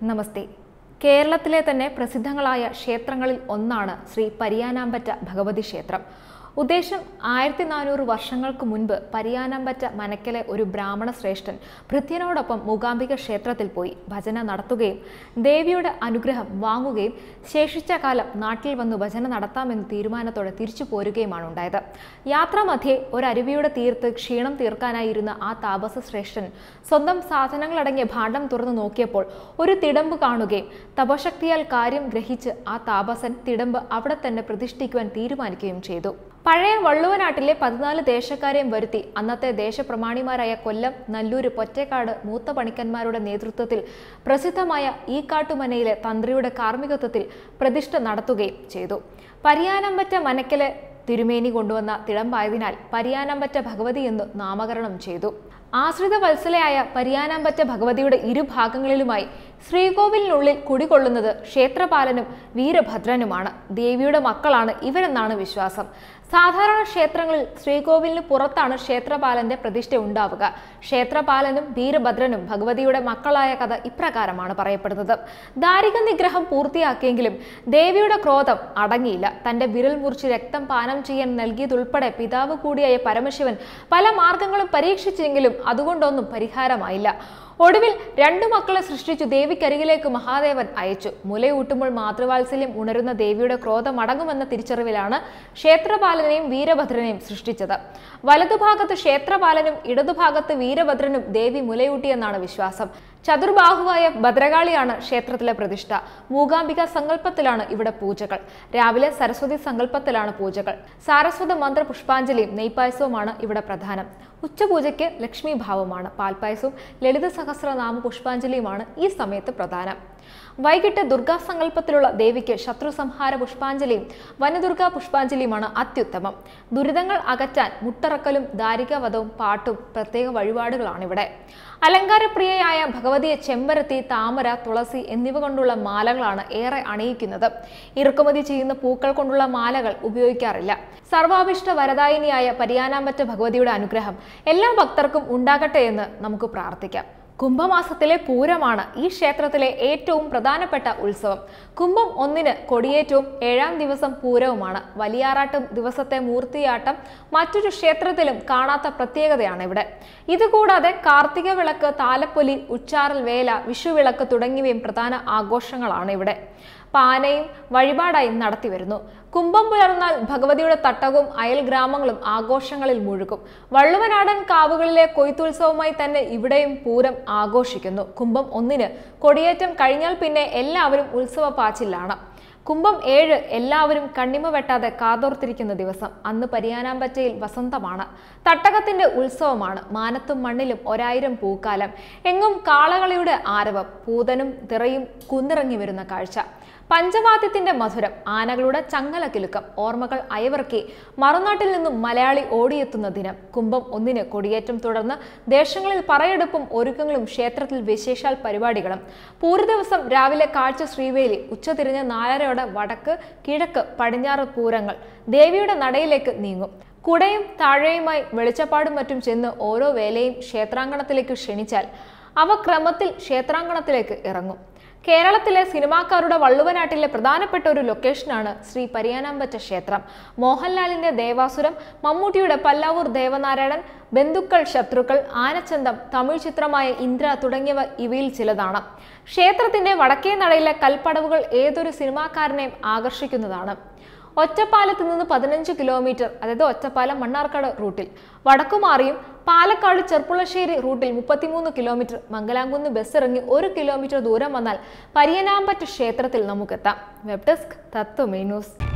നമസ്തേ കേരളത്തിലെ തന്നെ പ്രസിദ്ധങ്ങളായ ക്ഷേത്രങ്ങളിൽ ഒന്നാണ് ശ്രീ പരിയാനാമ്പറ്റ ഭഗവതി ക്ഷേത്രം ഉദ്ദേശം ആയിരത്തി നാനൂറ് വർഷങ്ങൾക്ക് മുൻപ് പരിയാനാമ്പറ്റ മനക്കലെ ഒരു ബ്രാഹ്മണ ശ്രേഷ്ഠൻ ഭൃത്യനോടൊപ്പം മൂകാംബിക ക്ഷേത്രത്തിൽ പോയി ഭജന നടത്തുകയും ദേവിയുടെ അനുഗ്രഹം വാങ്ങുകയും ശേഷിച്ച കാലം നാട്ടിൽ വന്നു ഭജന നടത്താമെന്ന് തീരുമാനത്തോടെ തിരിച്ചു പോരുകയുമാണ് ഉണ്ടായത് യാത്രാമധ്യേ ഒരു അരുവിയുടെ തീർത്ത് ക്ഷീണം തീർക്കാനായിരുന്ന ആ താപസ ശ്രേഷ്ഠൻ സ്വന്തം സാധനങ്ങളടങ്ങിയ ഭാണ്ഡം തുറന്നു നോക്കിയപ്പോൾ ഒരു തിടമ്പ് കാണുകയും തപശക്തിയാൽ കാര്യം ഗ്രഹിച്ച് ആ താപസൻ തിടമ്പ് അവിടെ തന്നെ പ്രതിഷ്ഠിക്കുവാൻ തീരുമാനിക്കുകയും ചെയ്തു പഴയ വള്ളുവനാട്ടിലെ പതിനാല് ദേശക്കാരെയും വരുത്തി അന്നത്തെ ദേശപ്രമാണിമാരായ കൊല്ലം നല്ലൂര് പൊറ്റേക്കാട് മൂത്ത പണിക്കന്മാരുടെ നേതൃത്വത്തിൽ പ്രസിദ്ധമായ ഈ കാട്ടുമനയിലെ തന്ത്രിയുടെ കാർമ്മികത്വത്തിൽ പ്രതിഷ്ഠ നടത്തുകയും ചെയ്തു പരിയാനമ്പറ്റ മനക്കലെ തിരുമേനി കൊണ്ടുവന്ന തിടമ്പായതിനാൽ പരിയാനമ്പറ്റ ഭഗവതി എന്ന് നാമകരണം ചെയ്തു ആശ്രിത വത്സലയായ പരിയാനാമ്പറ്റ ഭഗവതിയുടെ ഇരുഭാഗങ്ങളിലുമായി ശ്രീകോവിലിനുള്ളിൽ കുടികൊള്ളുന്നത് ക്ഷേത്രപാലനും വീരഭദ്രനുമാണ് ദേവിയുടെ മക്കളാണ് ഇവരെന്നാണ് വിശ്വാസം സാധാരണ ക്ഷേത്രങ്ങളിൽ ശ്രീകോവിലിന് പുറത്താണ് ക്ഷേത്രപാലന്റെ പ്രതിഷ്ഠ ഉണ്ടാവുക ക്ഷേത്രപാലനും വീരഭദ്രനും ഭഗവതിയുടെ മക്കളായ കഥ ഇപ്രകാരമാണ് പറയപ്പെടുന്നത് ദാരിക നിഗ്രഹം പൂർത്തിയാക്കിയെങ്കിലും ദേവിയുടെ ക്രോധം അടങ്ങിയില്ല തന്റെ വിരൽ മുറിച്ച് രക്തം പാനം ചെയ്യാൻ നൽകിയതുൾപ്പെടെ പിതാവ് കൂടിയായ പരമശിവൻ പല മാർഗങ്ങളും പരീക്ഷിച്ചെങ്കിലും അതുകൊണ്ടൊന്നും പരിഹാരമായില്ല ഒടുവിൽ രണ്ടു മക്കളെ സൃഷ്ടിച്ചു ദേവിക്കരികിലേക്ക് മഹാദേവൻ അയച്ചു മുലയൂട്ടുമ്പോൾ മാതൃവാത്സല്യം ഉണരുന്ന ദേവിയുടെ ക്രോധം അടങ്ങുമെന്ന തിരിച്ചറിവിലാണ് ക്ഷേത്രപാലനെയും വീരഭദ്രനെയും സൃഷ്ടിച്ചത് വലതുഭാഗത്ത് ക്ഷേത്രപാലനും ഇടതുഭാഗത്ത് വീരഭദ്രനും ദേവി മുലയൂട്ടിയെന്നാണ് വിശ്വാസം ചതുർബാഹുവായ ഭദ്രകാളിയാണ് ക്ഷേത്രത്തിലെ പ്രതിഷ്ഠ മൂകാംബിക സങ്കല്പത്തിലാണ് ഇവിടെ പൂജകൾ രാവിലെ സരസ്വതി സങ്കല്പത്തിലാണ് പൂജകൾ സാരസ്വത മന്ത്ര പുഷ്പാഞ്ജലിയും നെയ്പായസവുമാണ് ഇവിടെ പ്രധാനം ഉച്ചപൂജയ്ക്ക് ലക്ഷ്മി ഭാവമാണ് പാൽപ്പായസവും ലളിത സഹസ്രനാമ പുഷ്പാഞ്ജലിയുമാണ് ഈ സമയത്ത് പ്രധാനം വൈകിട്ട് ദുർഗാ സങ്കല്പത്തിലുള്ള ദേവിക്ക് ശത്രു സംഹാര പുഷ്പാഞ്ജലിയും വനദുർഗാ പുഷ്പാഞ്ജലിയുമാണ് അത്യുത്തമം ദുരിതങ്ങൾ അകറ്റാൻ മുട്ടറക്കലും ദാരികവധവും പാട്ടും പ്രത്യേക വഴിപാടുകളാണിവിടെ അലങ്കാരപ്രിയയായ ഭഗവതിയെ ചെമ്പരത്തി താമര തുളസി എന്നിവ കൊണ്ടുള്ള മാലകളാണ് ഏറെ അണിയിക്കുന്നത് ഇറക്കുമതി ചെയ്യുന്ന പൂക്കൾ കൊണ്ടുള്ള മാലകൾ ഉപയോഗിക്കാറില്ല സർവാഭിഷ്ട വരദായിനിയായ പരിയാനാമ്പറ്റ ഭഗവതിയുടെ അനുഗ്രഹം എല്ലാ ഭക്തർക്കും ഉണ്ടാകട്ടെ എന്ന് നമുക്ക് പ്രാർത്ഥിക്കാം കുംഭമാസത്തിലെ പൂരമാണ് ഈ ക്ഷേത്രത്തിലെ ഏറ്റവും പ്രധാനപ്പെട്ട ഉത്സവം കുംഭം ഒന്നിന് കൊടിയേറ്റവും ഏഴാം ദിവസം പൂരവുമാണ് വലിയാറാട്ടും ദിവസത്തെ മൂർത്തിയാട്ടം മറ്റൊരു ക്ഷേത്രത്തിലും കാണാത്ത പ്രത്യേകതയാണ് ഇവിടെ ഇതുകൂടാതെ കാർത്തിക വിളക്ക് താലപ്പൊലി ഉച്ചാറൽ വേല വിഷുവിളക്ക് തുടങ്ങിയവയും പ്രധാന ആഘോഷങ്ങളാണ് ഇവിടെ പാനയും വഴിപാടായും നടത്തിവരുന്നു കുംഭം പുലർന്നാൽ ഭഗവതിയുടെ തട്ടകവും അയൽ ഗ്രാമങ്ങളും ആഘോഷങ്ങളിൽ മുഴുകും വള്ളുവനാടൻ കാവുകളിലെ കൊയ്ത്തുത്സവമായി തന്നെ ഇവിടെയും പൂരം ആഘോഷിക്കുന്നു കുംഭം ഒന്നിന് കൊടിയേറ്റം കഴിഞ്ഞാൽ പിന്നെ എല്ലാവരും ഉത്സവ പാച്ചിലാണ് കുംഭം ഏഴ് എല്ലാവരും കണ്ണിമ വെട്ടാതെ കാതോർത്തിരിക്കുന്ന ദിവസം അന്ന് പരിയാനാമ്പറ്റയിൽ വസന്തമാണ് തട്ടകത്തിന്റെ ഉത്സവമാണ് മാനത്തും മണ്ണിലും ഒരായിരം പൂക്കാലം എങ്ങും കാളകളിയുടെ ആരവം പൂതനും തിറയും കുന്നിറങ്ങി വരുന്ന കാഴ്ച പഞ്ചവാദ്യത്തിന്റെ മധുരം ആനകളുടെ ചങ്ങല കിലുക്കം ഓർമ്മകൾ അയവർക്കി മറുനാട്ടിൽ നിന്നും മലയാളി ഓടിയെത്തുന്ന ദിനം കുംഭം ഒന്നിന് കൊടിയേറ്റം തുടർന്ന് ദേശങ്ങളിൽ പറയെടുപ്പും ഒരുക്കങ്ങളും ക്ഷേത്രത്തിൽ വിശേഷാൽ പരിപാടികളും പൂര ദിവസം രാവിലെ കാഴ്ച ശ്രീവേലി ഉച്ചതിരിഞ്ഞ് നാലരയോടെ വടക്ക് കിഴക്ക് പടിഞ്ഞാറ് പൂരങ്ങൾ ദേവിയുടെ നടയിലേക്ക് നീങ്ങും കുടയും താഴെയുമായി വെളിച്ചപ്പാടും മറ്റും ചെന്ന് ഓരോ വേലയും ക്ഷേത്രാങ്കണത്തിലേക്ക് ക്ഷണിച്ചാൽ അവ ക്രമത്തിൽ ക്ഷേത്രാങ്കണത്തിലേക്ക് ഇറങ്ങും കേരളത്തിലെ സിനിമാക്കാരുടെ വള്ളുവനാട്ടിലെ പ്രധാനപ്പെട്ട ഒരു ലൊക്കേഷനാണ് ശ്രീ പരിയാനാമ്പറ്റ ക്ഷേത്രം മോഹൻലാലിന്റെ ദേവാസുരം മമ്മൂട്ടിയുടെ പല്ലാവൂർ ദേവനാരായണൻ ബന്ധുക്കൾ ശത്രുക്കൾ ആനച്ചന്തം തമിഴ് ചിത്രമായ ഇന്ദ്ര തുടങ്ങിയവ ഇവയിൽ ചിലതാണ് ക്ഷേത്രത്തിന്റെ വടക്കേ നടയിലെ കൽപ്പടവുകൾ ഏതൊരു സിനിമാക്കാരനെയും ആകർഷിക്കുന്നതാണ് ഒറ്റപ്പാലത്ത് നിന്ന് പതിനഞ്ച് കിലോമീറ്റർ അതായത് ഒറ്റപ്പാലം മണ്ണാർക്കാട് റൂട്ടിൽ വടക്കുമാറിയും പാലക്കാട് ചെർപ്പുളശ്ശേരി റൂട്ടിൽ മുപ്പത്തിമൂന്ന് കിലോമീറ്റർ മംഗലാംകുന്ന് ബസ് ഇറങ്ങി ഒരു കിലോമീറ്റർ ദൂരം വന്നാൽ പരിയനാമ്പറ്റ ക്ഷേത്രത്തിൽ നമുക്കെത്താം വെബ് ഡെസ്ക് തത്വമേ ന്യൂസ്